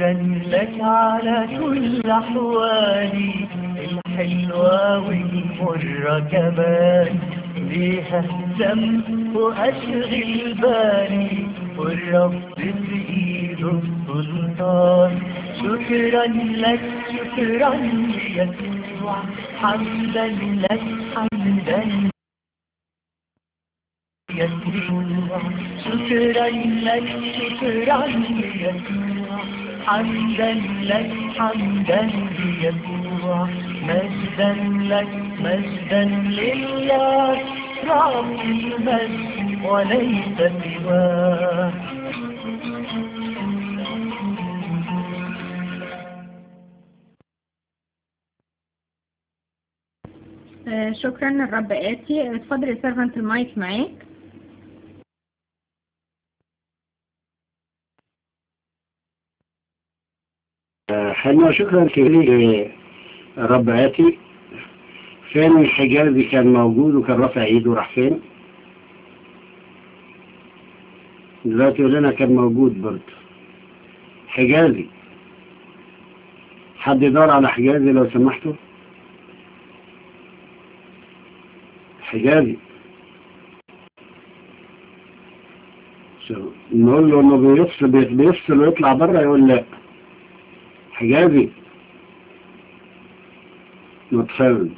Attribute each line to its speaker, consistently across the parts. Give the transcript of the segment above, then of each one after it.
Speaker 1: شكرا لك على كل أحوالي الحلوة والمرة كمان ليها اهتم وأشغل بالي والرب في إيده السلطان شكرا لك شكرا يسوع حمدا لك حمدا يسوع شكرا لك شكرا يسوع حمدا لك حمدا يسوع مجدا لك مجدا لله رب المجد وليس سواه
Speaker 2: آه، شكرا الرب آتي اتفضل يا سيرفنت المايك معاك
Speaker 3: حلوة شكرا كثير رب آتي فين الحجازي كان موجود وكان رافع ايده راح فين دلوقتي يقول لنا كان موجود برضه حجازي حد يدور على حجازي لو سمحتوا حجازي شو- نقول له انه بيفصل بيفصل ويطلع بره يقول لا حجازي متفاهم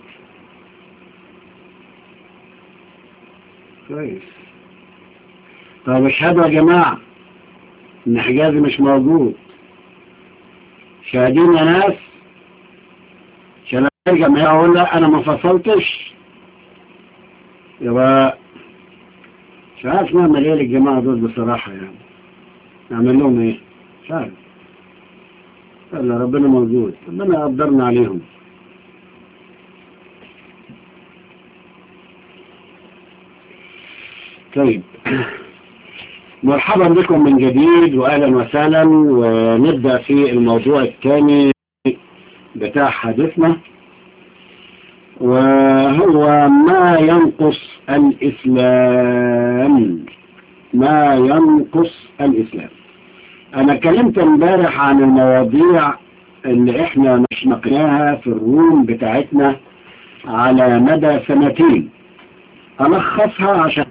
Speaker 3: كويس طب اشهدوا يا جماعة ان حجازي مش موجود شاهدين يا ناس عشان ارجع ما اقول لا انا ما فصلتش يبقى مش عارف نعمل ايه للجماعة دول بصراحة يعني نعمل لهم ايه مش عارف لا ربنا موجود ربنا يقدرنا عليهم طيب مرحبا بكم من جديد واهلا وسهلا ونبدأ في الموضوع الثاني بتاع حديثنا وهو ما ينقص الإسلام ما ينقص الإسلام أنا اتكلمت امبارح عن المواضيع اللي احنا مش نقناها في الروم بتاعتنا على مدى سنتين ألخصها عشان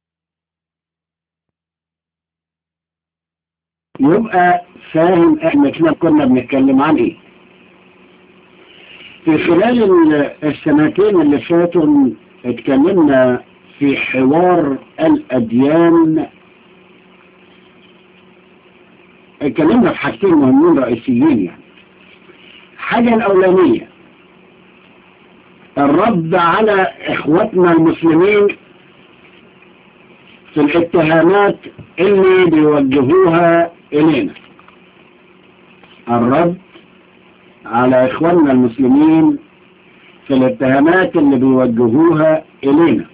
Speaker 3: يبقى فاهم احنا كنا كنا بنتكلم عن ايه في خلال ال- السنتين اللي فاتوا اتكلمنا في حوار الأديان اتكلمنا في حاجتين مهمين رئيسيين يعني حاجة الأولانية الرد على إخوتنا المسلمين في الاتهامات اللي بيوجهوها إلينا الرد على إخواننا المسلمين في الاتهامات اللي بيوجهوها إلينا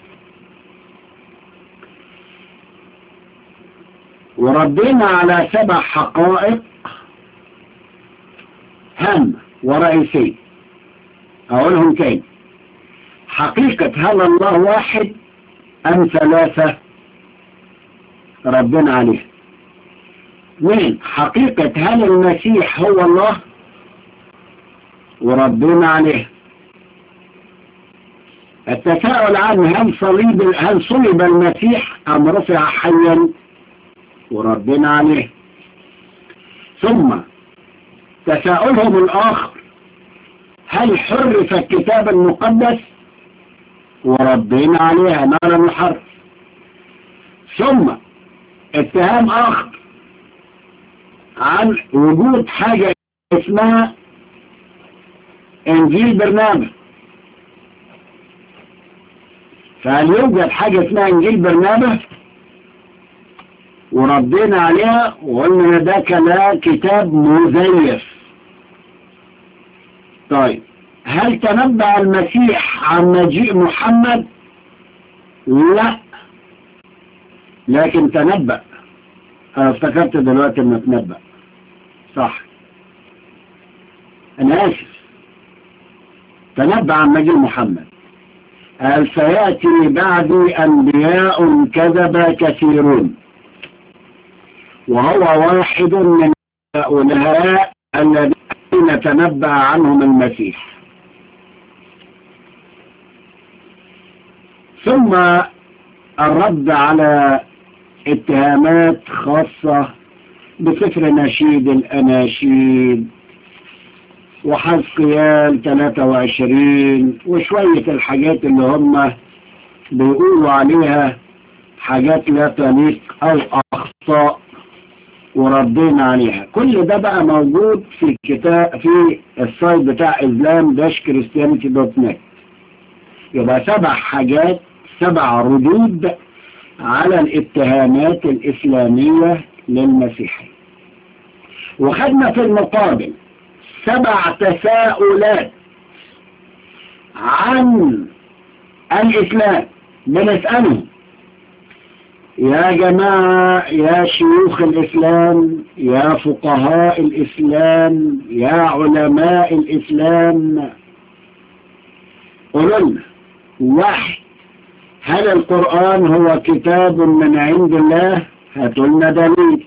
Speaker 3: وردينا على سبع حقائق هامة ورئيسية أقولهم تاني حقيقة هل الله واحد أم ثلاثة ربنا عليه اثنين حقيقة هل المسيح هو الله وردنا عليه التساؤل عن هل صليب هل صلب المسيح أم رفع حيا وردنا عليه ثم تساؤلهم الآخر هل حرف الكتاب المقدس وردينا عليها ما لم يحرف ثم اتهام آخر عن وجود حاجة اسمها انجيل برنامج فهل يوجد حاجة اسمها انجيل برنامج وردينا عليها وقلنا ده كلام كتاب مزيف طيب هل تنبأ المسيح عن مجيء محمد لا لكن تنبأ انا افتكرت دلوقتي انه تنبأ صح انا اسف تنبأ عن مجيء محمد قال سيأتي بعدي أنبياء كذب كثيرون وهو واحد من هؤلاء الذين تنبأ عنهم المسيح ثم الرد على اتهامات خاصة بسفر نشيد الأناشيد وحزقيال 23 وشوية الحاجات اللي هم بيقولوا عليها حاجات لا تليق أو أخطاء وردينا عليها كل ده بقى موجود في كتاب في السايت بتاع اسلام داش كريستيانيتي دوت نت يبقى سبع حاجات سبع ردود على الاتهامات الإسلامية للمسيحية وخدنا في المقابل سبع تساؤلات عن الإسلام بنسأله يا جماعة يا شيوخ الإسلام يا فقهاء الإسلام يا علماء الإسلام قولوا لنا واحد هل القرآن هو كتاب من عند الله هاتوا لنا دليل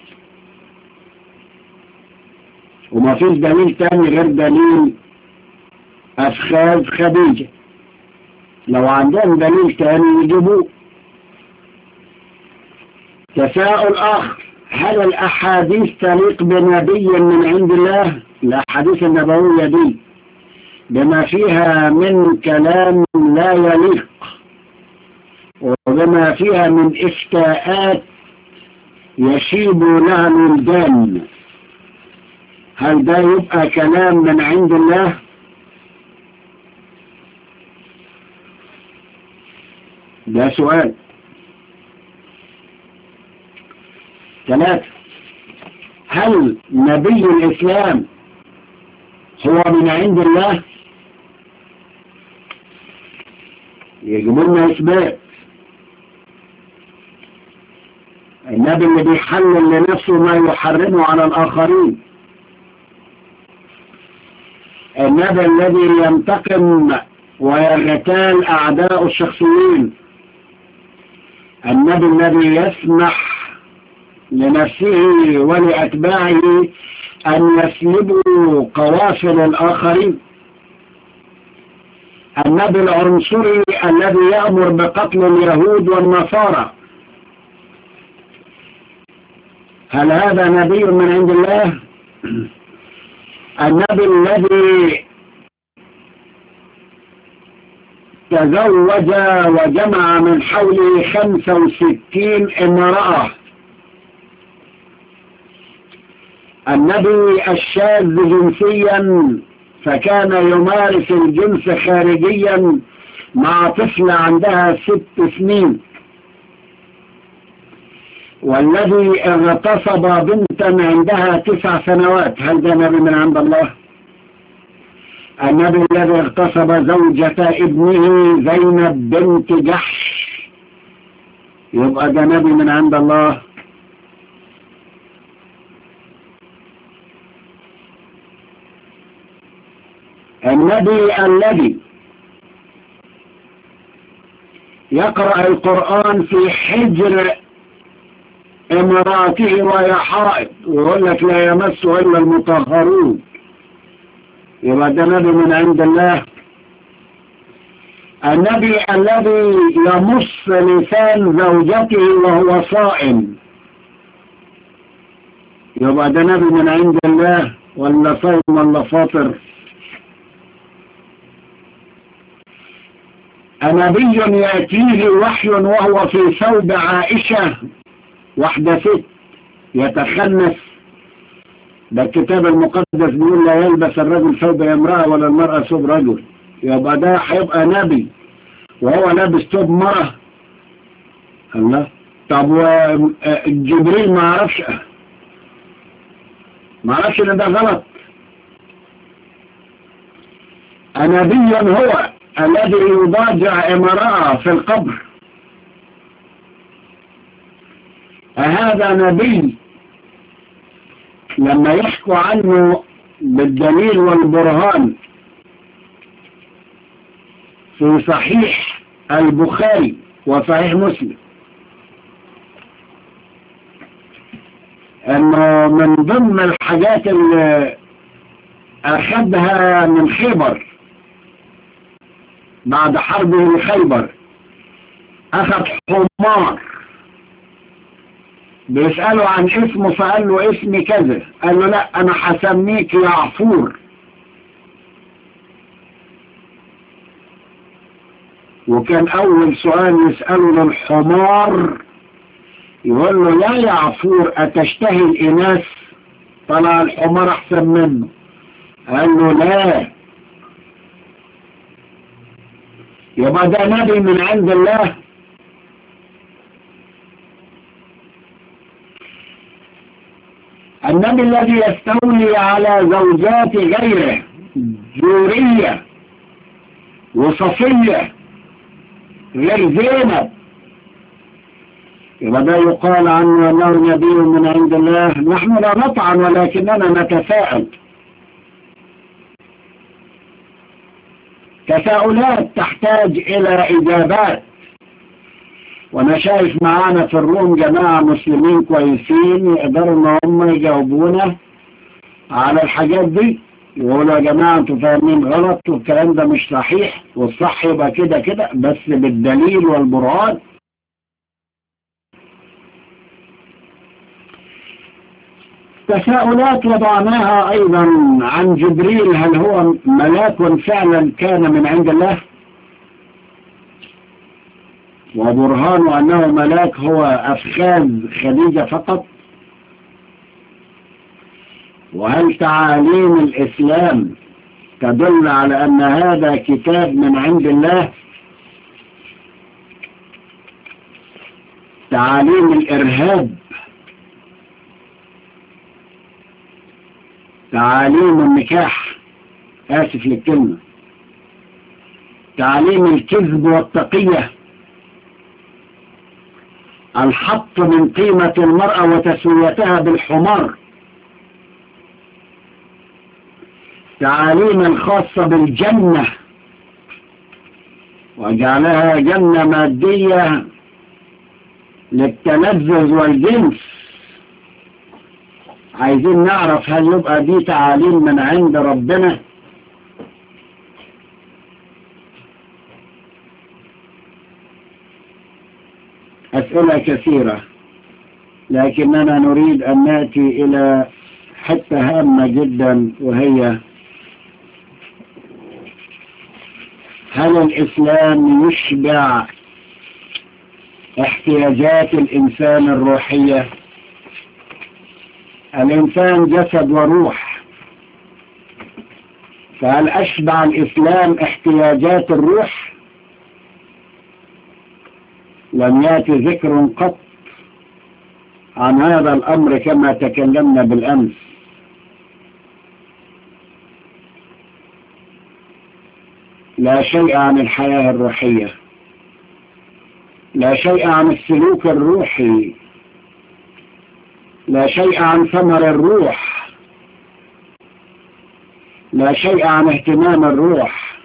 Speaker 3: وما فيش دليل تاني غير دليل أفخاذ خديجة لو عندهم دليل تاني يجيبوه تساؤل آخر هل الأحاديث تليق بنبي من عند الله الأحاديث النبوية دي بما فيها من كلام لا يليق وبما فيها من إفتاءات يشيب لها الولدان هل ده يبقى كلام من عند الله ده سؤال ثلاثة هل نبي الإسلام هو من عند الله يجب لنا إثبات النبي اللي بيحلل لنفسه ما يحرمه على الآخرين النبي الذي ينتقم ويغتال أعداء الشخصيين النبي الذي يسمح لنفسه ولأتباعه أن يسلبوا قوافل الآخرين النبي العنصري الذي يأمر بقتل اليهود والنصارى هل هذا نبي من عند الله النبي الذي تزوج وجمع من حوله خمسة وستين امرأة النبي الشاذ جنسيا فكان يمارس الجنس خارجيا مع طفلة عندها ست سنين والذي اغتصب بنتا عندها تسع سنوات هل ده نبي من عند الله النبي الذي اغتصب زوجة ابنه زينب بنت جحش يبقى ده نبي من عند الله النبي الذي يقرأ القرآن في حجر امراته وهي حائض ويقول لك لا يمسه إلا المطهرون يبقى ده نبي من عند الله النبي الذي يمص لسان زوجته وهو صائم يبقى ده نبي من عند الله ولا صائم ولا فاطر نبي يأتيه وحي وهو في ثوب عائشة واحدة ست يتخنس ده الكتاب المقدس بيقول لا يلبس الرجل ثوب امرأة ولا المرأة ثوب رجل يبقى ده هيبقى نبي وهو لابس ثوب مرأة الله طب وجبريل ما عرفش ما عرفش ان ده غلط نبي هو الذي يضاجع امرأة في القبر هذا نبي لما يحكوا عنه بالدليل والبرهان في صحيح البخاري وصحيح مسلم انه من ضمن الحاجات اللي أخذها من خيبر بعد حربه لخيبر أخذ حمار بيسأله عن اسمه فقال له اسمي كذا قال له لا أنا حسميك يعفور وكان أول سؤال يسأله للحمار يقول له يا يعفور أتشتهي الإناث طلع الحمار أحسن منه قال له لا يبقى ده نبي من عند الله النبي الذي يستولي على زوجات غيره جورية وصفية غير زينب يبقى ده يقال عنه أنه نبي من عند الله نحن لا نطعن ولكننا نتساءل تساؤلات تحتاج إلى إجابات وانا شايف معانا في الروم جماعة مسلمين كويسين يقدروا ان هم يجاوبونا على الحاجات دي يقولوا يا جماعة انتوا فاهمين غلط والكلام ده مش صحيح والصح يبقى كده كده بس بالدليل والبرهان تساؤلات وضعناها ايضا عن جبريل هل هو ملاك فعلا كان من عند الله وبرهان أنه ملاك هو أفخاذ خديجة فقط وهل تعاليم الإسلام تدل على أن هذا كتاب من عند الله تعاليم الإرهاب تعاليم النكاح آسف للكلمة تعاليم الكذب والتقية الحط من قيمة المرأة وتسويتها بالحمار تعاليم الخاصة بالجنة وجعلها جنة مادية للتلذذ والجنس عايزين نعرف هل يبقى دي تعاليم من عند ربنا أسئلة كثيرة لكننا نريد أن نأتي إلى حتة هامة جدا وهي هل الإسلام يشبع احتياجات الإنسان الروحية الإنسان جسد وروح فهل أشبع الإسلام احتياجات الروح لم يأتي ذكر قط عن هذا الأمر كما تكلمنا بالأمس لا شيء عن الحياة الروحية لا شيء عن السلوك الروحي لا شيء عن ثمر الروح لا شيء عن اهتمام الروح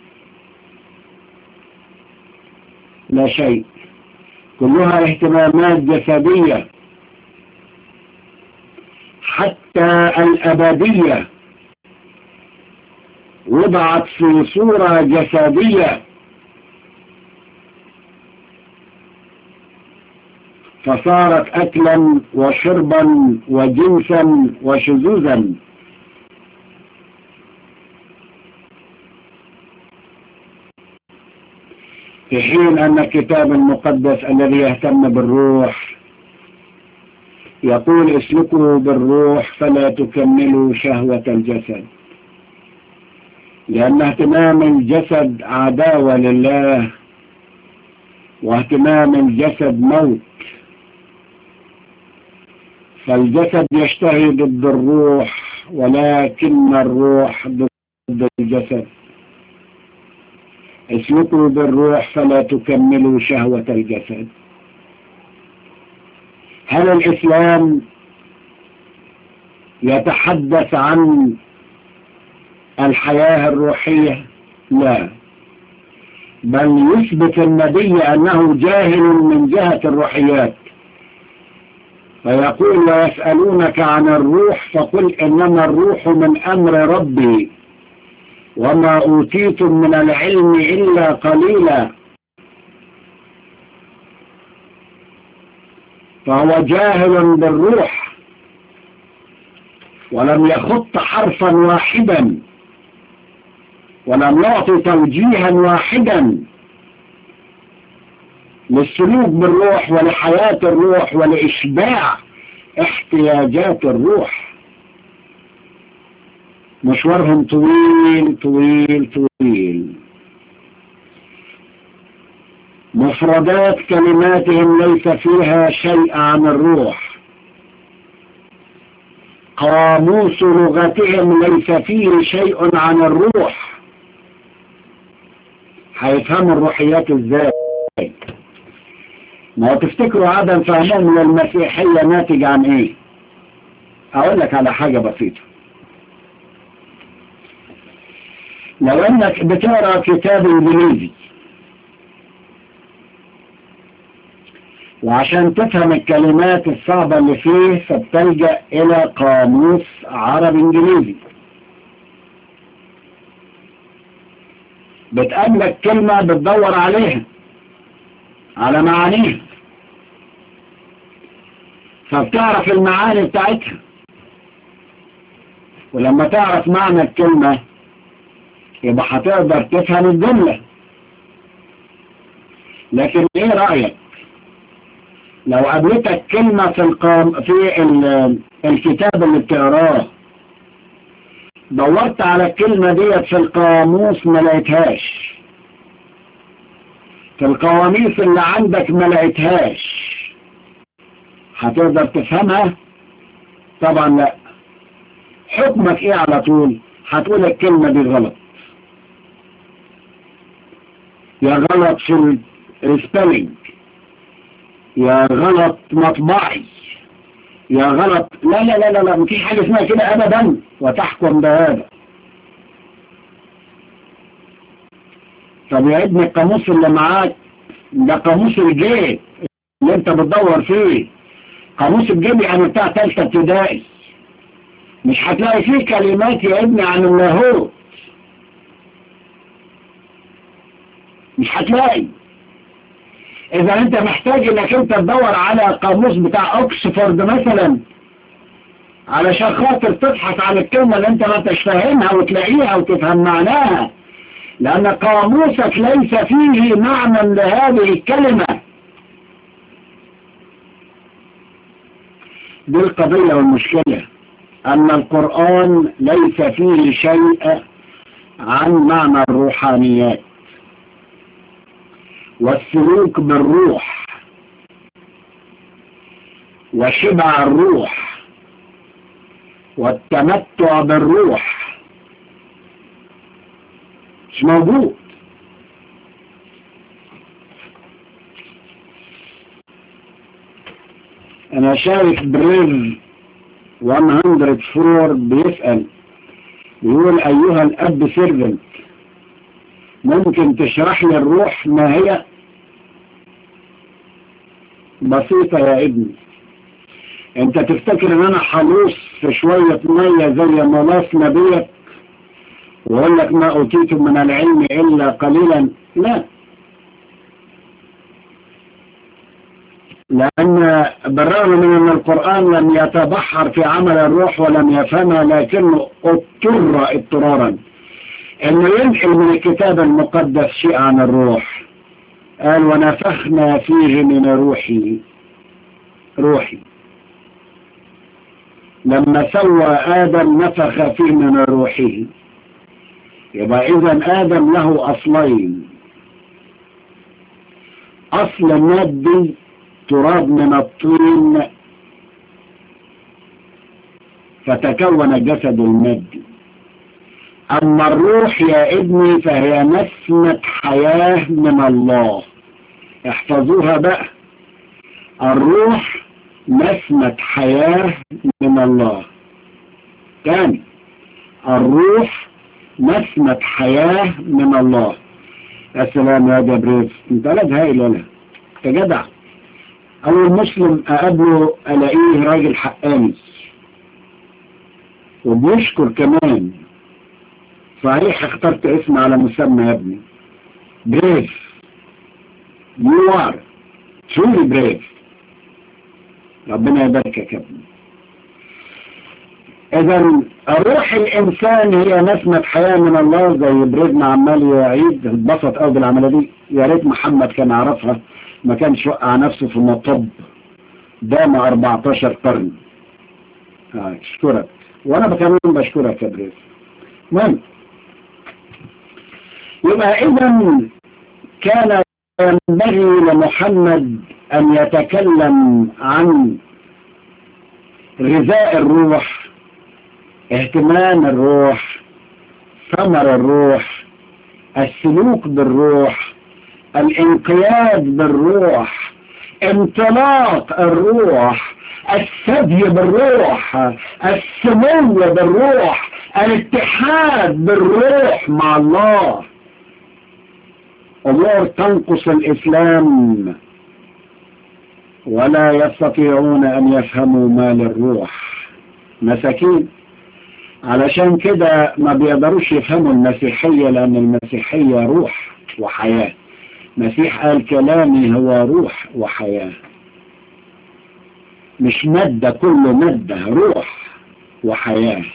Speaker 3: لا شيء كلها اهتمامات جسدية حتى الأبدية وضعت في صورة جسدية فصارت أكلا وشربا وجنسا وشذوذا في حين أن الكتاب المقدس الذي يهتم بالروح يقول اسلكوا بالروح فلا تكملوا شهوة الجسد لأن اهتمام الجسد عداوة لله واهتمام الجسد موت فالجسد يشتهي ضد الروح ولكن الروح ضد الجسد اسلكوا بالروح فلا تكملوا شهوة الجسد هل الإسلام يتحدث عن الحياة الروحية لا بل يثبت النبي أنه جاهل من جهة الروحيات فيقول ويسألونك عن الروح فقل إنما الروح من أمر ربي وما أوتيتم من العلم إلا قليلا فهو جاهل بالروح ولم يخط حرفا واحدا ولم يعطي توجيها واحدا للسلوك بالروح ولحياة الروح ولإشباع احتياجات الروح مشوارهم طويل طويل طويل مفردات كلماتهم ليس فيها شيء عن الروح قاموس لغتهم ليس فيه شيء عن الروح هيفهموا الروحيات ازاي ما هو تفتكروا عدم فهمهم للمسيحية ناتج عن ايه اقول لك على حاجة بسيطة لو انك بتقرا كتاب انجليزي وعشان تفهم الكلمات الصعبة اللي فيه فبتلجأ الى قاموس عربي انجليزي بتقابلك كلمة بتدور عليها على معانيها فبتعرف المعاني بتاعتها ولما تعرف معنى الكلمة يبقى هتقدر تفهم الجملة لكن ايه رأيك لو قابلتك كلمة في القام في ال... الكتاب اللي بتقراه دورت على الكلمة ديت في القاموس ما لقيتهاش في القواميس اللي عندك ما لقيتهاش هتقدر تفهمها طبعا لا حكمك ايه على طول هتقول الكلمة دي غلط يا غلط في السبيلنج يا غلط مطبعي يا غلط لا لا لا لا لا مفيش حاجة اسمها كده ابدا وتحكم بهذا طب يا ابني القاموس اللي معاك ده قاموس الجيب اللي انت بتدور فيه قاموس الجيب يعني بتاع تالتة ابتدائي مش هتلاقي فيه كلمات يا ابني عن اللاهوت مش هتلاقي اذا انت محتاج انك انت تدور على قاموس بتاع اوكسفورد مثلا علشان خاطر تبحث عن الكلمة اللي انت ما انتش فاهمها وتلاقيها وتفهم معناها لان قاموسك ليس فيه معنى لهذه الكلمة دي القضية والمشكلة ان القرآن ليس فيه شيء عن معنى الروحانيات والسلوك بالروح وشبع الروح والتمتع بالروح مش موجود انا شايف بريف 104 بيسأل يقول ايها الاب سيرفنت ممكن تشرح لي الروح ما هي بسيطة يا ابني انت تفتكر ان انا حلوص في شوية مية زي ملاص نبيك ويقول لك ما اوتيت من العلم الا قليلا لا لأن بالرغم من أن القرآن لم يتبحر في عمل الروح ولم يفهمها لكنه اضطر اضطرارا انه ينقل من الكتاب المقدس شيء عن الروح قال ونفخنا فيه من روحي روحي لما سوى آدم نفخ فيه من روحه يبقى إذا آدم له أصلين أصل مادي تراب من الطين فتكون الجسد المادي أما الروح يا ابني فهي نسمة حياة من الله احفظوها بقى الروح نسمة حياة من الله تاني الروح نسمة حياة من الله السلام يا جبريل انت لا هايل ولا انت جدع أول مسلم أقابله ألاقيه راجل حقاني وبيشكر كمان صحيح اخترت اسم على مسمى يا ابني بريف يو ار truly brave ربنا يباركك يا ابني اذا روح الانسان هي نسمة حياة من الله زي بريدنا عمال يعيد اتبسط قوي بالعملية دي يا ريت محمد كان عرفها ما كانش وقع نفسه في المطب دام 14 قرن آه اشكرك وانا كمان بشكرك يا بريد المهم يبقى اذا كان ينبغي لمحمد أن يتكلم عن غذاء الروح اهتمام الروح ثمر الروح السلوك بالروح الانقياد بالروح انطلاق الروح الثدي بالروح السمو بالروح الاتحاد بالروح مع الله امور تنقص الاسلام ولا يستطيعون ان يفهموا ما للروح مساكين علشان كده ما بيقدروش يفهموا المسيحية لان المسيحية روح وحياة مسيح قال كلامي هو روح وحياة مش مادة كله مادة روح وحياة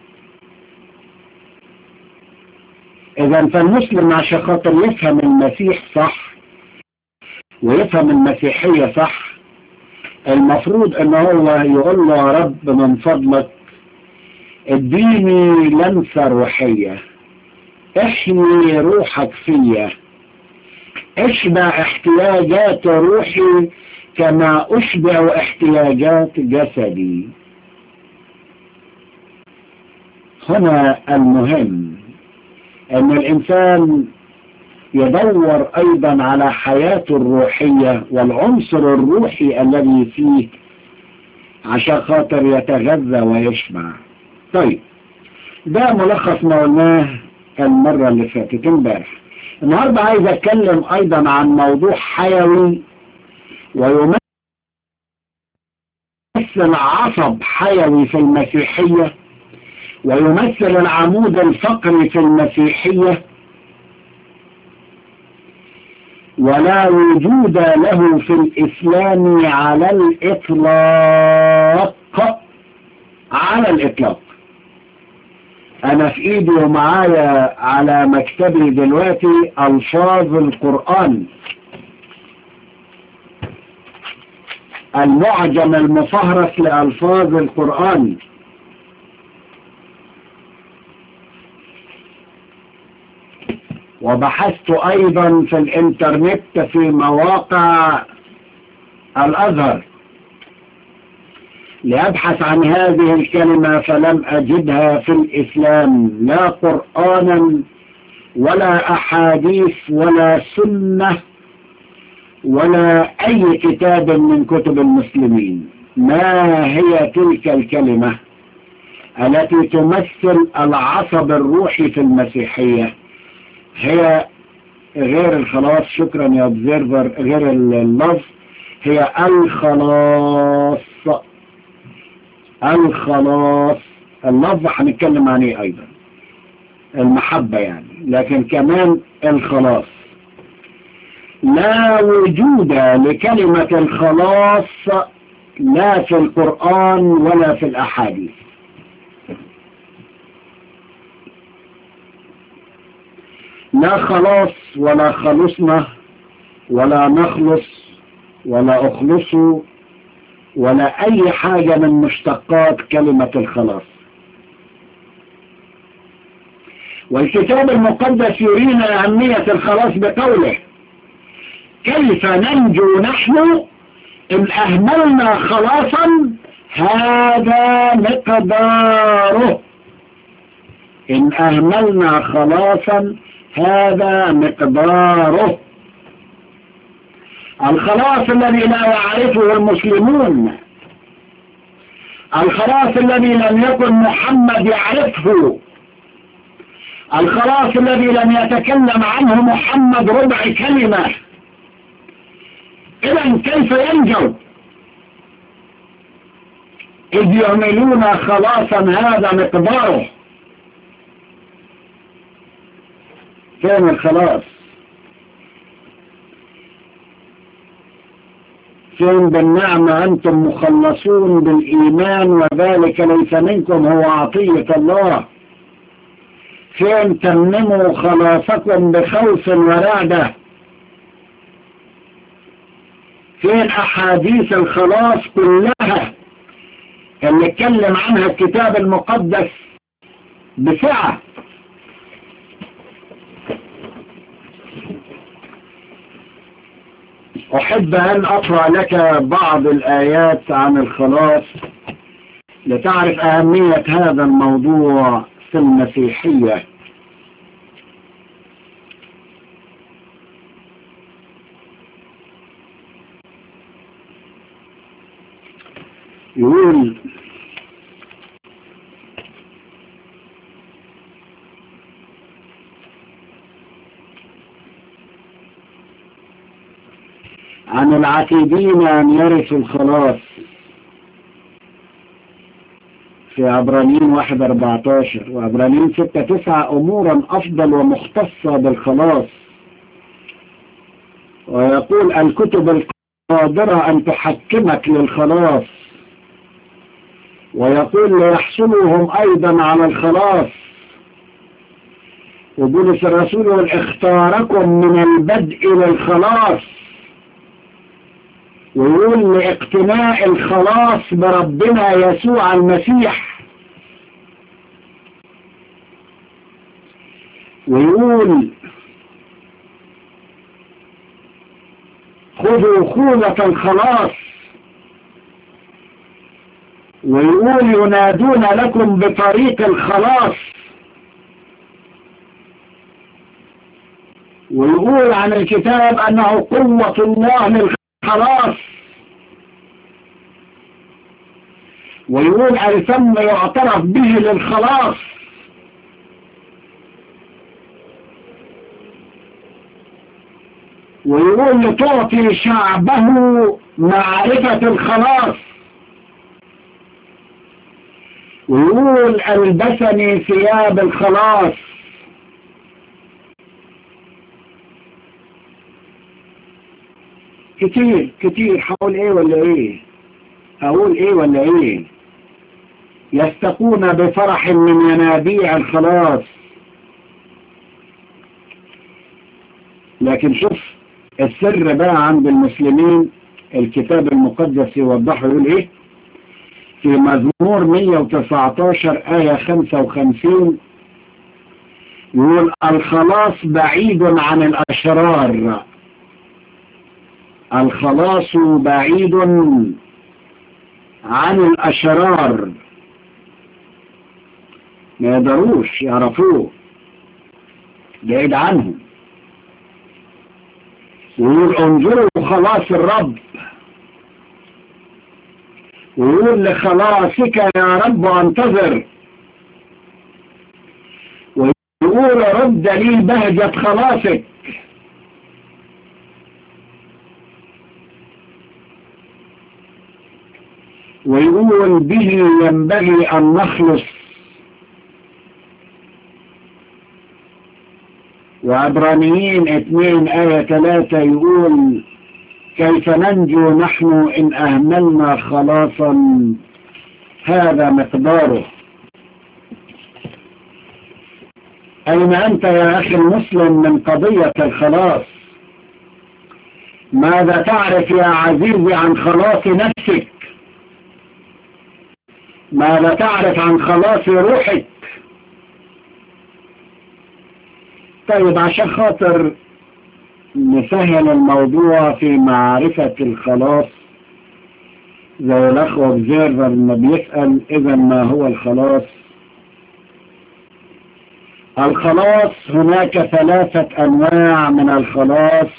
Speaker 3: اذا فالمسلم عشان خاطر يفهم المسيح صح ويفهم المسيحية صح المفروض ان هو يقول له يا رب من فضلك اديني لمسة روحية احمي روحك فيا اشبع احتياجات روحي كما اشبع احتياجات جسدي هنا المهم ان الانسان يدور ايضا على حياته الروحية والعنصر الروحي الذي فيه عشان خاطر يتغذى ويشبع طيب ده ملخص ما قلناه المرة اللي فاتت امبارح النهاردة عايز اتكلم ايضا عن موضوع حيوي ويمثل عصب حيوي في المسيحية ويمثل العمود الفقري في المسيحية ولا وجود له في الإسلام على الإطلاق على الإطلاق أنا في إيدي ومعايا على مكتبي دلوقتي ألفاظ القرآن المعجم المفهرس لألفاظ القرآن وبحثت ايضا في الانترنت في مواقع الازهر لابحث عن هذه الكلمة فلم اجدها في الاسلام لا قرآنا ولا احاديث ولا سنة ولا اي كتاب من كتب المسلمين ما هي تلك الكلمة التي تمثل العصب الروحي في المسيحيه هي غير الخلاص شكرا يا observer غير اللفظ هي الخلاص الخلاص اللفظ هنتكلم عن ايه ايضا المحبة يعني لكن كمان الخلاص لا وجود لكلمة الخلاص لا في القرآن ولا في الأحاديث لا خلاص ولا خلصنا ولا نخلص ولا أخلص ولا أي حاجة من مشتقات كلمة الخلاص والكتاب المقدس يرينا أهمية الخلاص بقوله كيف ننجو نحن إن أهملنا خلاصا هذا مقداره إن أهملنا خلاصا هذا مقداره الخلاص الذي لا يعرفه المسلمون الخلاص الذي لم يكن محمد يعرفه الخلاص الذي لم يتكلم عنه محمد ربع كلمة إذا كيف ينجو إذ يعملون خلاصا هذا مقداره فين الخلاص فين بالنعمة أنتم مخلصون بالإيمان وذلك ليس منكم هو عطية الله فين تمنموا خلاصكم بخوف ورعدة فين أحاديث الخلاص كلها اللي اتكلم عنها الكتاب المقدس بسعة أحب أن أقرأ لك بعض الآيات عن الخلاص لتعرف أهمية هذا الموضوع في المسيحية يقول عن العتيدين أن يرثوا الخلاص في عبرانيين واحد اربعتاشر وعبرانيين ستة تسعة أمورا أفضل ومختصة بالخلاص ويقول الكتب القادرة أن تحكمك للخلاص ويقول ليحصلهم أيضا على الخلاص وبولس الرسول اختاركم من البدء للخلاص ويقول لاقتناء الخلاص بربنا يسوع المسيح ويقول خذوا خوذة الخلاص ويقول ينادون لكم بطريق الخلاص ويقول عن الكتاب أنه قوة الله للخلاص ويقول الفم يعترف به للخلاص ويقول لتعطي شعبه معرفة الخلاص ويقول البسني ثياب الخلاص كتير كتير حول ايه ولا ايه اقول ايه ولا ايه يستقون بفرح من ينابيع الخلاص لكن شوف السر بقى عند المسلمين الكتاب المقدس يوضحه يقول ايه في مزمور 119 آية 55 يقول الخلاص بعيد عن الأشرار الخلاص بعيد عن الأشرار ما يقدروش يعرفوه بعيد عنهم ويقول انظروا خلاص الرب ويقول لخلاصك يا رب انتظر ويقول رد لي بهجة خلاصك ويقول به ينبغي أن نخلص وعبرانيين اثنين آية ثلاثة يقول كيف ننجو نحن إن أهملنا خلاصا هذا مقداره أين أنت يا أخي المسلم من قضية الخلاص ماذا تعرف يا عزيزي عن خلاص نفسك ماذا تعرف عن خلاص روحك طيب عشان خاطر نسهل الموضوع في معرفة الخلاص زي الأخوة observer ما بيسأل إذا ما هو الخلاص الخلاص هناك ثلاثة أنواع من الخلاص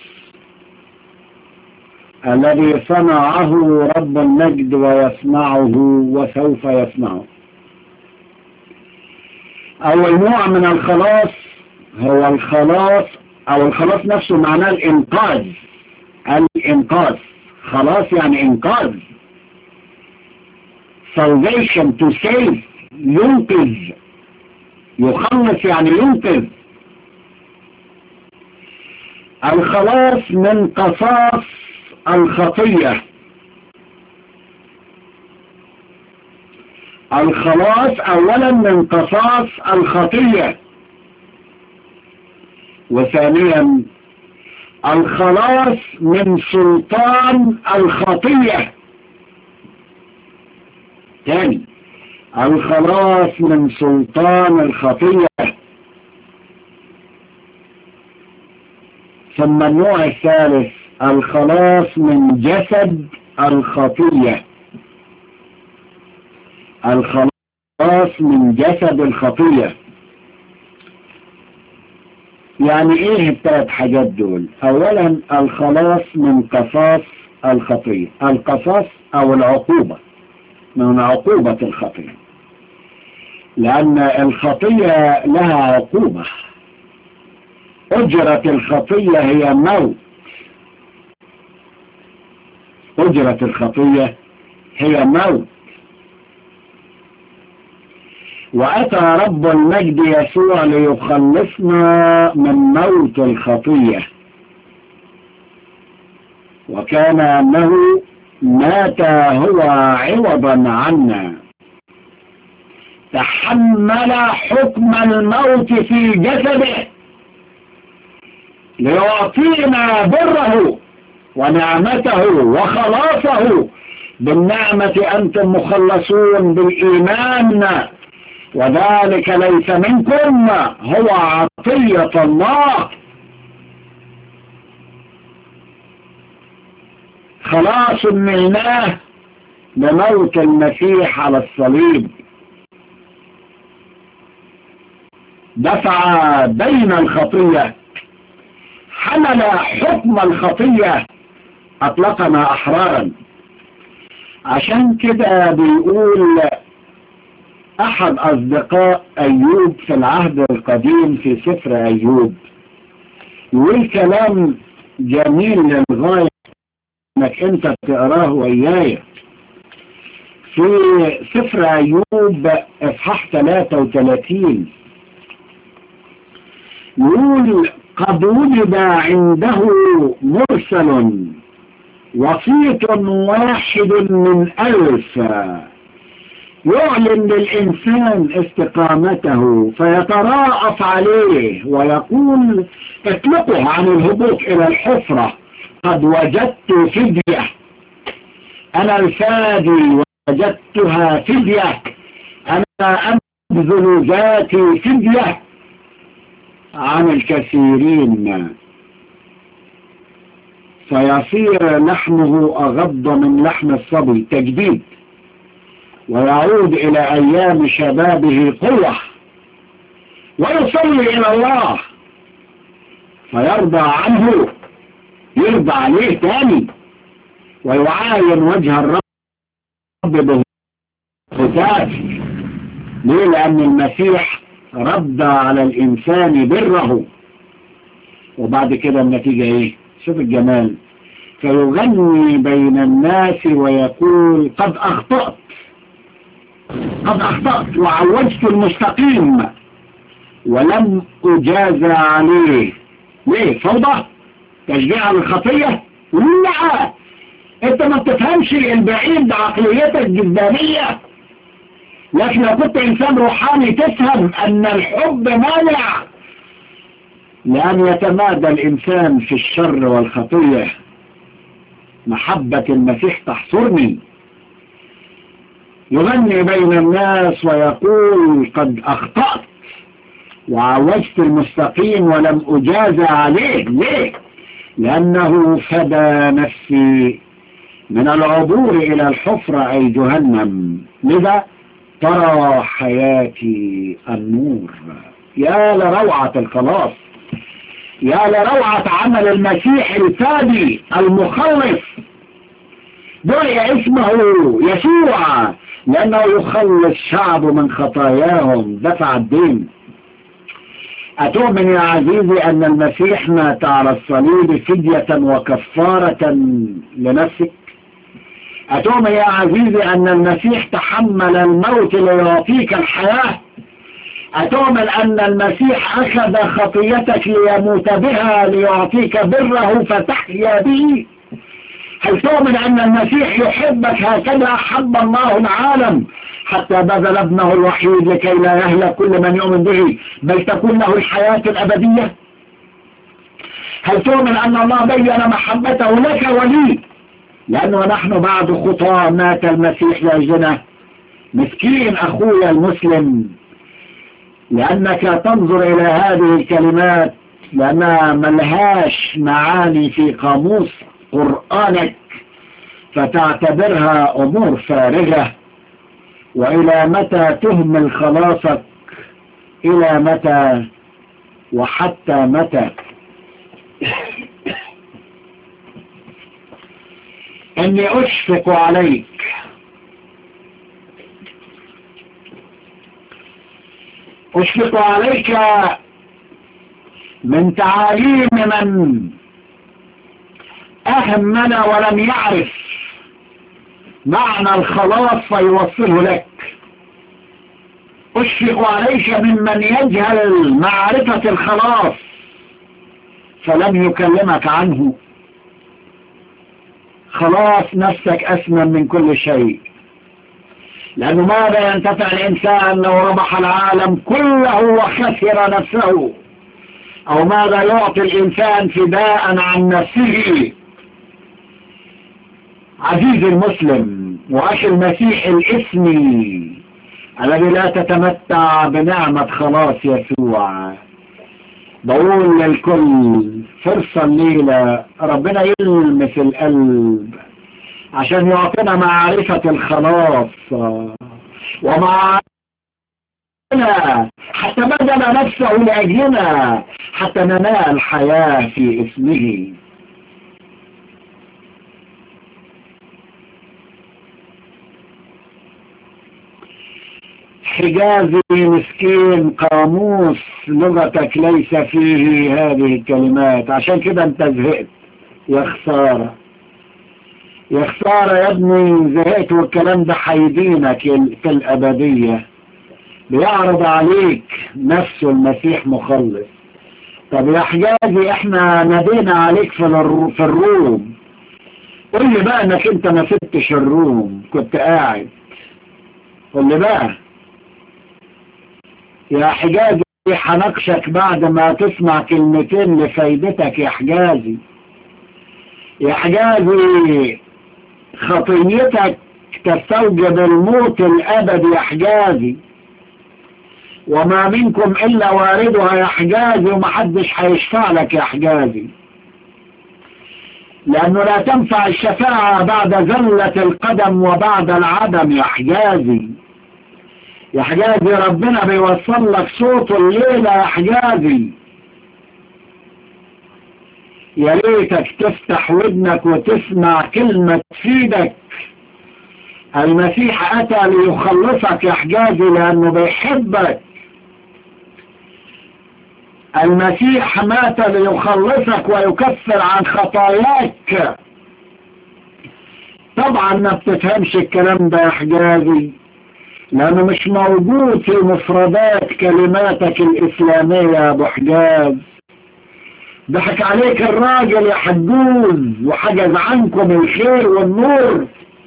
Speaker 3: الذي صنعه رب المجد ويصنعه وسوف يصنعه أول نوع من الخلاص هو الخلاص او الخلاص نفسه معناه الانقاذ الانقاذ خلاص يعني انقاذ salvation to save ينقذ يخلص يعني ينقذ الخلاص من قصاص الخطية الخلاص اولا من قصاص الخطية وثانيا الخلاص من سلطان الخطية ثاني الخلاص من سلطان الخطية ثم النوع الثالث الخلاص من جسد الخطية الخلاص من جسد الخطية يعني ايه الثلاث حاجات دول اولا الخلاص من قصاص الخطية القصاص او العقوبة من عقوبة الخطية لان الخطية لها عقوبة اجرة الخطية هي موت اجرة الخطية هي موت وأتى رب المجد يسوع ليخلصنا من موت الخطية وكان أنه مات هو عوضا عنا تحمل حكم الموت في جسده ليعطينا بره ونعمته وخلاصه بالنعمة أنتم مخلصون بالإيمان وذلك ليس منكم هو عطية الله خلاص نلناه بموت المسيح على الصليب دفع بين الخطية حمل حكم الخطية أطلقنا أحرارا عشان كده بيقول أحد أصدقاء أيوب في العهد القديم في سفر أيوب يقول كلام جميل للغاية انك انت تقراه وياي في سفر أيوب اصحاح 33 يقول قد وجد عنده مرسل وسيط واحد من ألف يعلن للإنسان استقامته فيتراءف عليه ويقول اطلقه عن الهبوط إلى الحفرة قد وجدت فدية أنا الفادي وجدتها فدية أنا أبذل ذاتي فدية عن الكثيرين فيصير لحمه أغض من لحم الصبي تجديد ويعود إلى أيام شبابه قوة ويصلي إلى الله فيرضى عنه يرضى عليه تاني ويعاين وجه الرب بهتاف ليه لأن المسيح رد على الإنسان بره وبعد كده النتيجة إيه شوف الجمال فيغني بين الناس ويقول قد أخطأت قد أخطأت وعوجت المستقيم ولم أجازى عليه ليه فوضى تشجيع للخطية لا انت ما بتفهمش البعيد بعقليتك الجدانية لكن لو كنت انسان روحاني تفهم ان الحب مانع لان يتمادى الانسان في الشر والخطية محبة المسيح تحصرني يغني بين الناس ويقول قد اخطأت وعوجت المستقيم ولم اجاز عليه ليه لانه فدى نفسي من العبور الى الحفرة اي جهنم لذا ترى حياتي النور يا لروعة الخلاص يا لروعة عمل المسيح الفادي المخلص دعي اسمه يسوع لأنه يخلص شعبه من خطاياهم دفع الدين أتؤمن يا عزيزي أن المسيح مات على الصليب فدية وكفارة لنفسك أتؤمن يا عزيزي أن المسيح تحمل الموت ليعطيك الحياة أتؤمن أن المسيح أخذ خطيتك ليموت بها ليعطيك بره فتحيا به هل تؤمن أن المسيح يحبك هكذا أحب الله العالم حتى بذل ابنه الوحيد لكي لا يهلك كل من يؤمن به بل تكون له الحياة الأبدية هل تؤمن أن الله بين محبته لك ولي لأنه نحن بعد خطى مات المسيح لأجلنا مسكين أخويا المسلم لأنك تنظر إلى هذه الكلمات لأنها ملهاش معاني في قاموس قرآنك فتعتبرها أمور فارغة وإلى متى تهمل خلاصك إلى متى وحتى متى إني أشفق عليك أشفق عليك من تعاليم من أهمل ولم يعرف معنى الخلاص فيوصله لك أشفق عليك ممن يجهل معرفة الخلاص فلم يكلمك عنه خلاص نفسك أثمن من كل شيء لأنه ماذا ينتفع الإنسان لو ربح العالم كله وخسر نفسه أو ماذا يعطي الإنسان فداء عن نفسه عزيزي المسلم وأخي المسيح الإسمي الذي لا تتمتع بنعمة خلاص يسوع بقول للكل فرصة الليلة ربنا يلمس القلب عشان يعطينا معرفة الخلاص ومع حتى بذل نفسه لأجلنا حتى ننال حياة في اسمه حجازي مسكين قاموس لغتك ليس فيه هذه الكلمات عشان كده انت زهقت يا خسارة يا خسارة يا ابني زهقت والكلام ده حيدينك في الأبدية بيعرض عليك نفسه المسيح مخلص طب يا حجازي احنا نادينا عليك في في الروم قول لي بقى انك انت ما سبتش الروم كنت قاعد قول لي بقى يا حجازي هنقشك بعد ما تسمع كلمتين لفايدتك يا حجازي يا حجازي خطيتك تستوجب الموت الأبدي يا حجازي وما منكم إلا واردها يا حجازي ومحدش هيشفع لك يا حجازي لأنه لا تنفع الشفاعة بعد زلة القدم وبعد العدم يا حجازي يا حجازي ربنا بيوصل لك صوته الليلة يا حجازي يا ريتك تفتح ودنك وتسمع كلمة تفيدك المسيح أتى ليخلصك يا حجازي لأنه بيحبك المسيح مات ليخلصك ويكفر عن خطاياك طبعا ما بتفهمش الكلام ده يا حجازي لأنه مش موجود في مفردات كلماتك الإسلامية يا أبو حجاز ضحك عليك الراجل يا حجوز وحجز عنكم الخير والنور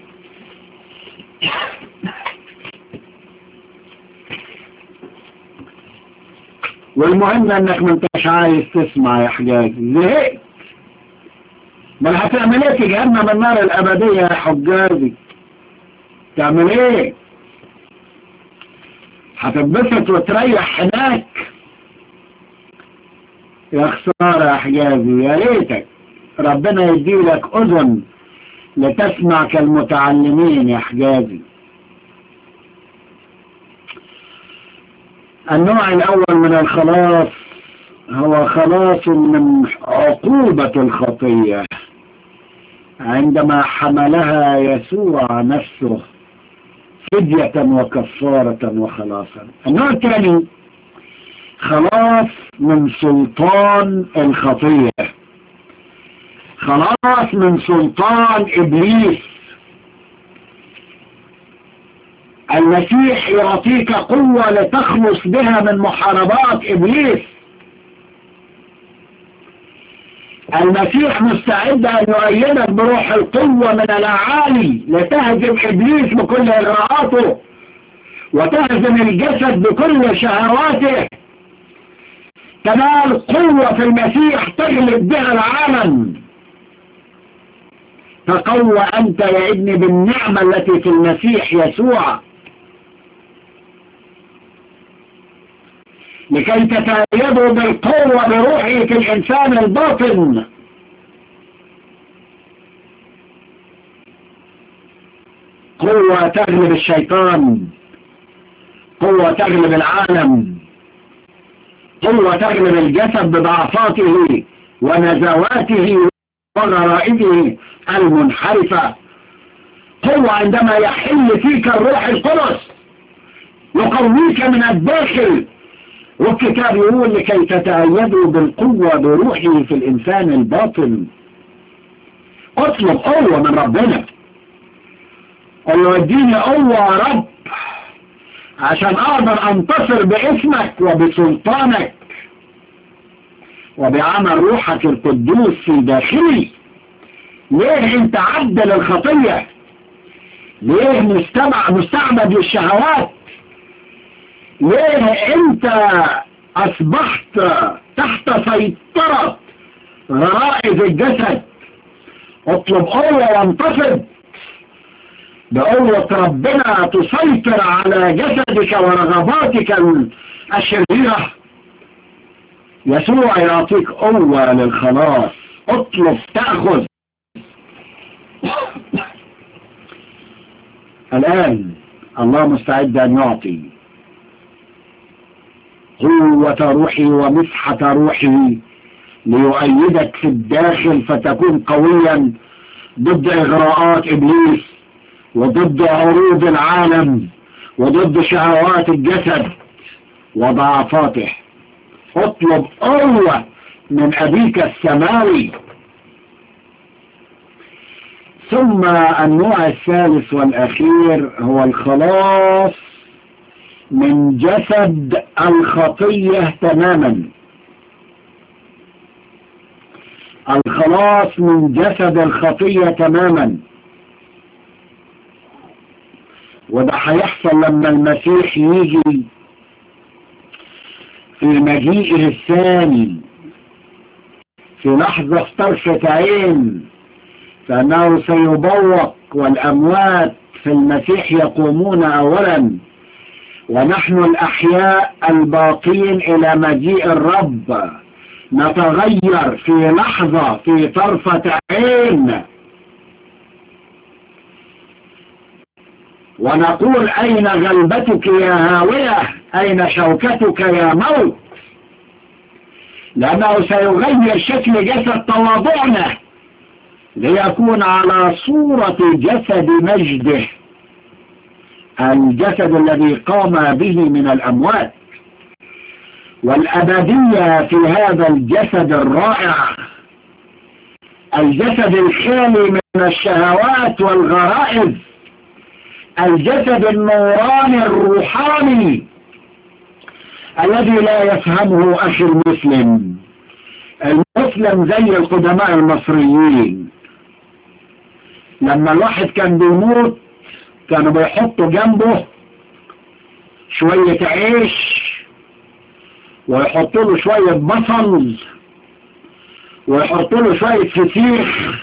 Speaker 3: والمهم انك ما انتش عايز تسمع يا حجاج زهقت بل هتعمل ايه في جهنم النار الابدية يا حجازي تعمل ايه هتنبسط وتريح هناك يا خسارة يا حجازي يا ريتك ربنا يديلك اذن لتسمع كالمتعلمين يا حجازي النوع الأول من الخلاص هو خلاص من عقوبة الخطية عندما حملها يسوع نفسه فدية وكفارة وخلاصا النوع الثاني خلاص من سلطان الخطية خلاص من سلطان إبليس المسيح يعطيك قوة لتخلص بها من محاربات إبليس المسيح مستعد أن يؤيدك بروح القوة من الأعالي لتهزم إبليس بكل إغراءاته وتهزم الجسد بكل شهواته تنال قوة في المسيح تغلب بها العالم تقوى أنت يا ابني بالنعمة التي في المسيح يسوع لكي تتأيدوا بالقوة بروحه في الإنسان الباطن قوة تغلب الشيطان قوة تغلب العالم قوة تغلب الجسد بضعفاته ونزواته وغرائزه المنحرفة قوة عندما يحل فيك الروح القدس يقويك من الداخل والكتاب يقول لكي تتأيدوا بالقوة بروحه في الإنسان الباطن اطلب قوة من ربنا قل له اديني قوة يا رب عشان اقدر انتصر باسمك وبسلطانك وبعمل روحك القدوس في داخلي ليه انت عبد للخطية ليه مستمع مستعبد للشهوات ليه انت اصبحت تحت سيطرة غرائز الجسد اطلب قوة وانتصب بقوة ربنا تسيطر على جسدك ورغباتك الشريرة يسوع يعطيك قوة للخلاص اطلب تأخذ الآن الله مستعد أن يعطي قوة روحي ومسحة روحي ليؤيدك في الداخل فتكون قويا ضد إغراءات إبليس وضد عروض العالم وضد شهوات الجسد وضعفاته اطلب قوة من أبيك السماوي ثم النوع الثالث والأخير هو الخلاص من جسد الخطية تماما الخلاص من جسد الخطية تماما وده هيحصل لما المسيح يجي في مجيئه الثاني في لحظة طرفة عين فأنه سيبوق والأموات في المسيح يقومون أولا ونحن الأحياء الباقين إلى مجيء الرب نتغير في لحظة في طرفة عين ونقول أين غلبتك يا هاوية أين شوكتك يا موت لأنه سيغير شكل جسد تواضعنا ليكون على صورة جسد مجده الجسد الذي قام به من الأموات والأبدية في هذا الجسد الرائع الجسد الخالي من الشهوات والغرائز الجسد النوراني الروحاني الذي لا يفهمه أخي المسلم المسلم زي القدماء المصريين لما الواحد كان بيموت كانوا بيحطوا جنبه شوية عيش ويحطوا له شوية بصل ويحطوا له شوية فسيخ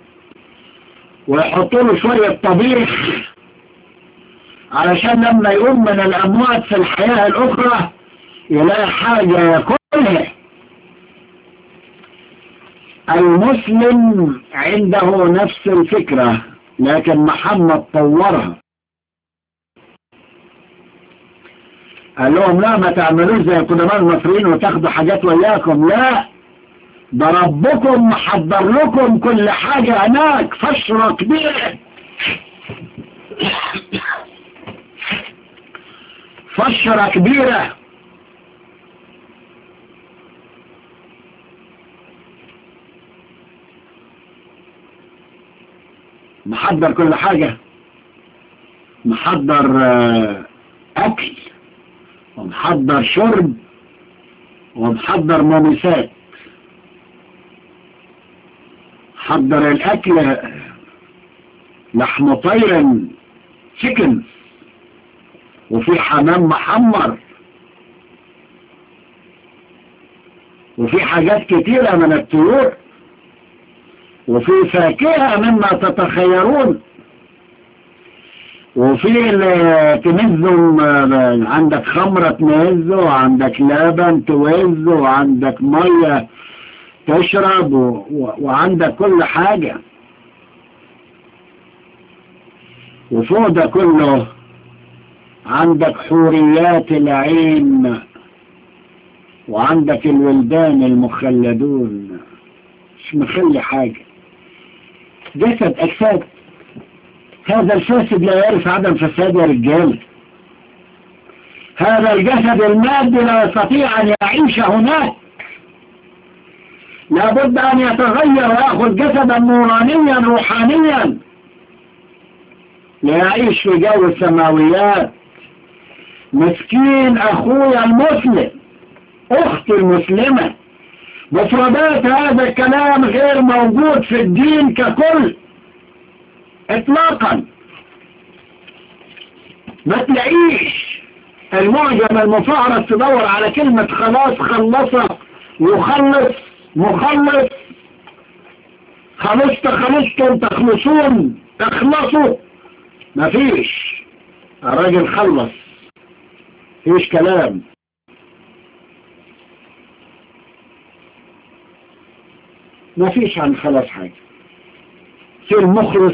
Speaker 3: ويحطوا له شوية طبيخ علشان لما يقوم من الأموات في الحياة الأخرى يلاقي حاجة ياكلها المسلم عنده نفس الفكرة لكن محمد طورها قال لهم لا ما تعملوش زي القدماء المصريين وتاخدوا حاجات وياكم لا ده ربكم محضر لكم كل حاجة هناك فشرة كبيرة فشرة كبيرة محضر كل حاجة محضر آه، أكل ومحضر شرب ومحضر ممسات حضر الأكل لحم طير تشيكن وفي حمام محمر وفي حاجات كتيرة من الطيور وفي فاكهة مما تتخيرون وفي ال- تمزهم آه، عندك خمرة تمزه وعندك لبن توزه وعندك مية تشرب و... و... وعندك كل حاجة وفوق ده كله عندك حوريات العين وعندك الولدان المخلدون مش مخلي حاجة جسد أجساد هذا الفاسد لا يعرف عدم فساد يا رجال هذا الجسد المادي لا يستطيع أن يعيش هناك لابد أن يتغير ويأخذ جسدا نورانيا روحانيا ليعيش في جو السماويات مسكين أخويا المسلم أختي المسلمة مفردات هذا الكلام غير موجود في الدين ككل اطلاقا ما تلاقيش المعجم المفعرس تدور على كلمة خلاص خلصة يخلص مخلص خلصت خلصتم تخلصون تخلصوا مفيش الراجل خلص فيش كلام مفيش عن خلاص حاجة في المخلص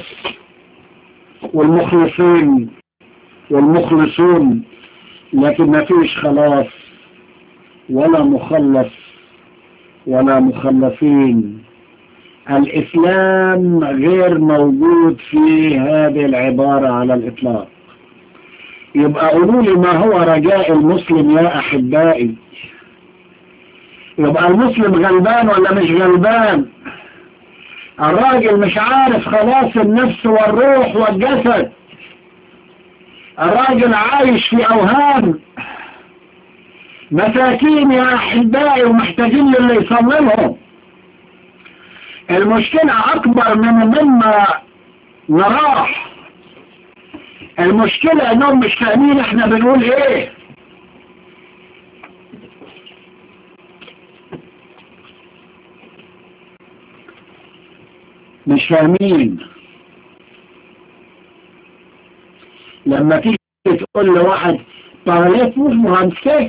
Speaker 3: والمخلصين والمخلصون لكن ما فيش خلاص ولا مخلص ولا مخلصين الإسلام غير موجود في هذه العبارة على الإطلاق يبقى قولوا لي ما هو رجاء المسلم يا أحبائي يبقى المسلم غلبان ولا مش غلبان الراجل مش عارف خلاص النفس والروح والجسد الراجل عايش في أوهام مساكين يا أحبائي ومحتاجين للي يصللهم المشكلة أكبر من مما نراه المشكلة انهم مش فاهمين احنا بنقول ايه مش فاهمين لما تيجي تقول لواحد طالب مش مهندسه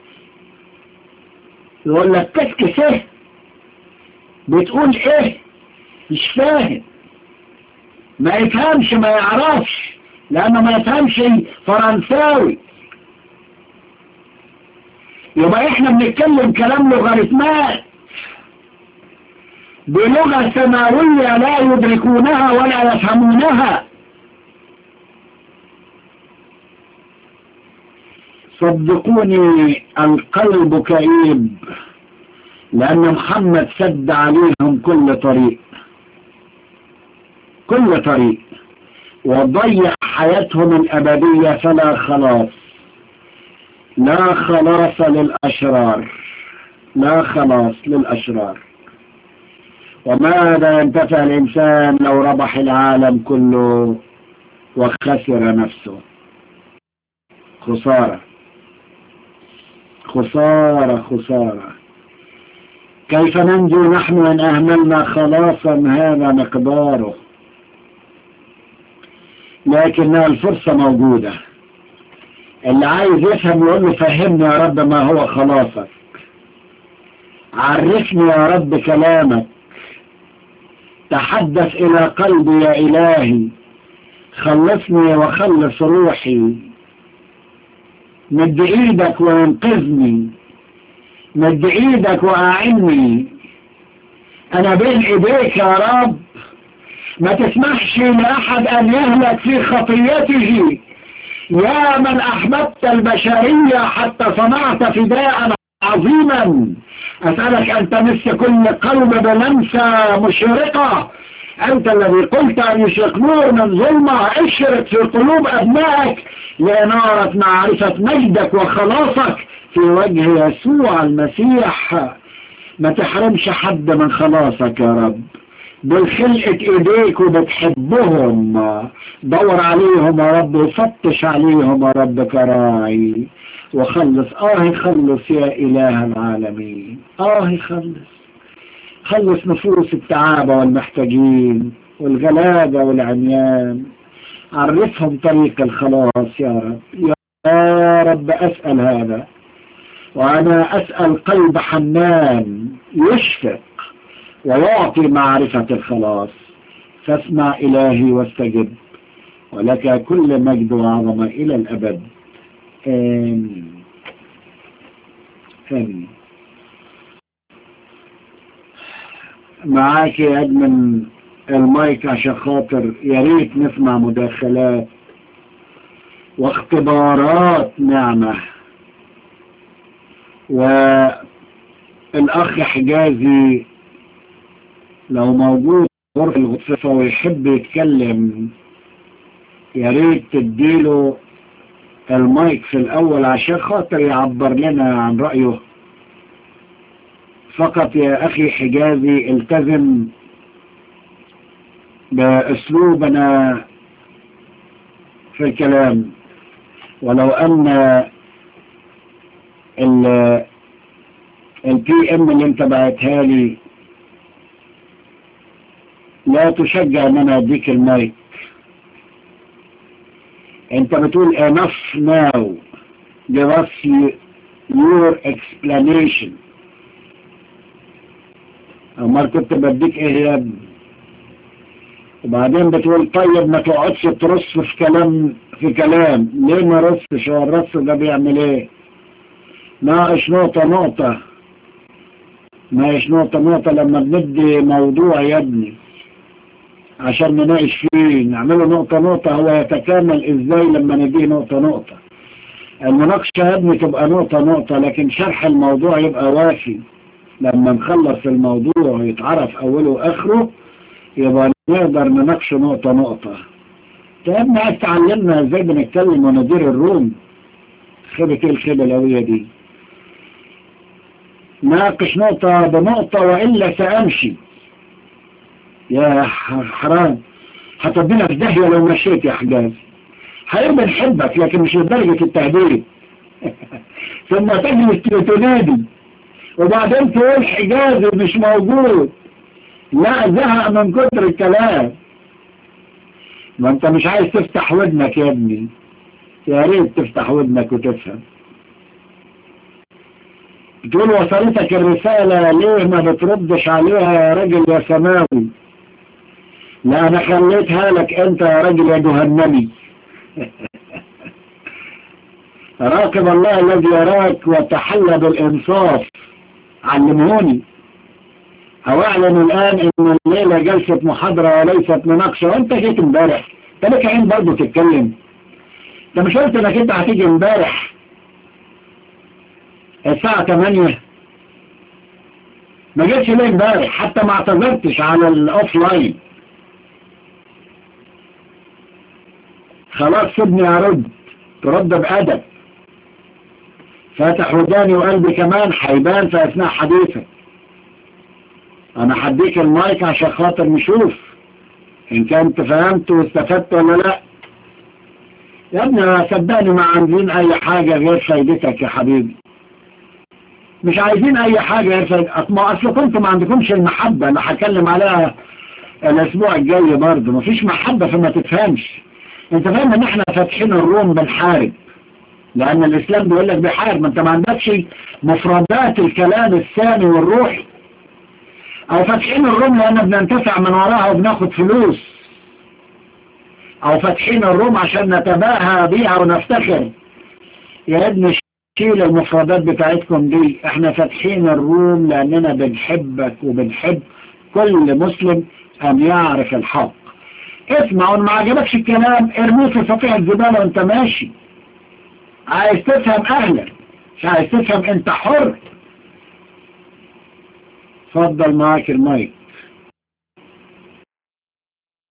Speaker 3: يقول لك كسكسه بتقول ايه مش فاهم ما يفهمش ما يعرفش لانه ما يفهمش فرنساوي يبقى احنا بنتكلم كلام لوغاريتمات بلغة سماوية لا يدركونها ولا يفهمونها صدقوني القلب كئيب لأن محمد سد عليهم كل طريق كل طريق وضيع حياتهم الأبدية فلا خلاص لا خلاص للأشرار لا خلاص للأشرار وماذا ينتفع الإنسان لو ربح العالم كله وخسر نفسه خسارة خسارة خسارة كيف ننجو نحن إن أهملنا خلاصا هذا مقداره لكن الفرصة موجودة اللي عايز يفهم يقول له فهمني يا رب ما هو خلاصك عرفني يا رب كلامك تحدث إلى قلبي يا إلهي خلصني وخلص روحي مد إيدك وانقذني مد إيدك وأعني أنا بين إيديك يا رب ما تسمحش لأحد أن يهلك في خطيته يا من أحببت البشرية حتى صنعت فداء عظيما أسألك أن تمس كل قلب بلمسة مشرقة أنت الذي قلت أن يشرق نور من ظلمة اشرق في قلوب أبنائك لإنارة معرفة مجدك وخلاصك في وجه يسوع المسيح ما تحرمش حد من خلاصك يا رب بالخلقة ايديك وبتحبهم دور عليهم يا رب وفتش عليهم يا رب كراعي وخلص آه خلص يا إله العالمين آه خلص خلص نفوس التعابة والمحتاجين والغلابة والعميان عرفهم طريق الخلاص يا رب يا رب أسأل هذا وأنا أسأل قلب حنان يشفق ويعطي معرفة الخلاص فاسمع إلهي واستجب ولك كل مجد وعظمة إلى الأبد آمين آمين معاك يا أدمن المايك عشان خاطر يا ريت نسمع مداخلات واختبارات نعمة والأخ حجازي لو موجود غرفة الغرفة ويحب يتكلم يا ريت تديله المايك في الأول عشان خاطر يعبر لنا عن رأيه فقط يا أخي حجازي التزم بأسلوبنا في الكلام ولو أن البي ام اللي انت بعتها لي لا تشجع ان انا اديك المايك انت بتقول enough now give us your explanation امال كنت بديك ايه يا ابني وبعدين بتقول طيب ما تقعدش ترص في كلام في كلام ليه ما رصش هو الرص ده بيعمل ايه ناقش نقطة نقطة ناقش نقطة نقطة لما بندي موضوع يا ابني عشان نناقش فيه نعمله نقطة نقطة هو يتكامل ازاي لما نديه نقطة نقطة المناقشة يا ابني تبقى نقطة نقطة لكن شرح الموضوع يبقى وافي لما نخلص الموضوع ويتعرف اوله واخره يبقى نقدر نناقشه نقطة نقطة يا ابني عايز تعلمنا ازاي بنتكلم وندير الروم خيبة ايه الخيبة القوية دي ناقش نقطة بنقطة وإلا سأمشي يا حرام هتودينا في داهية لو مشيت يا حجاز هيبقى نحبك لكن مش لدرجة التهديد ثم تجلس تنادي وبعدين تقول حجاز مش موجود لا زهق من كتر الكلام ما انت مش عايز تفتح ودنك يا ابني يا ريت تفتح ودنك وتفهم تقول وصلتك الرسالة ليه ما بتردش عليها يا راجل يا سماوي لا انا خليتها لك انت يا راجل يا جهنمي راقب الله الذي يراك وتحلى بالانصاف علمهوني او اعلن الان ان الليلة جلسة محاضرة وليست مناقشة وانت جيت امبارح انت لك عين برضه تتكلم انت مش قلت انك انت هتيجي امبارح الساعة 8 ما جيتش ليه امبارح حتى ما اعتذرتش على الاوف لاين خلاص سيبني ارد ترد بأدب فاتح وداني وقلبي كمان حيبان في اثناء حديثك انا هديك المايك عشان خاطر نشوف ان كنت فهمت واستفدت ولا لا يا ابني صدقني ما عايزين اي حاجة غير فايدتك يا حبيبي مش عايزين اي حاجة غير فايدتك ما اصل كنتم ما عندكمش المحبة اللي هتكلم عليها الاسبوع الجاي برضه مفيش محبة فما تفهمش انت فاهم ان احنا فاتحين الروم بنحارب لان الاسلام بيقول لك بيحارب ما انت ما عندكش مفردات الكلام الثاني والروحي او فاتحين الروم لان بننتفع من وراها وبناخد فلوس او فاتحين الروم عشان نتباهى بيها ونفتخر يا ابن شيل المفردات بتاعتكم دي احنا فاتحين الروم لاننا بنحبك وبنحب كل مسلم ان يعرف الحق اسمع وان ما عجبكش الكلام ارميه في صفيح الزبالة وانت ماشي عايز تفهم اهلا مش عايز تفهم انت حر اتفضل معاك المايك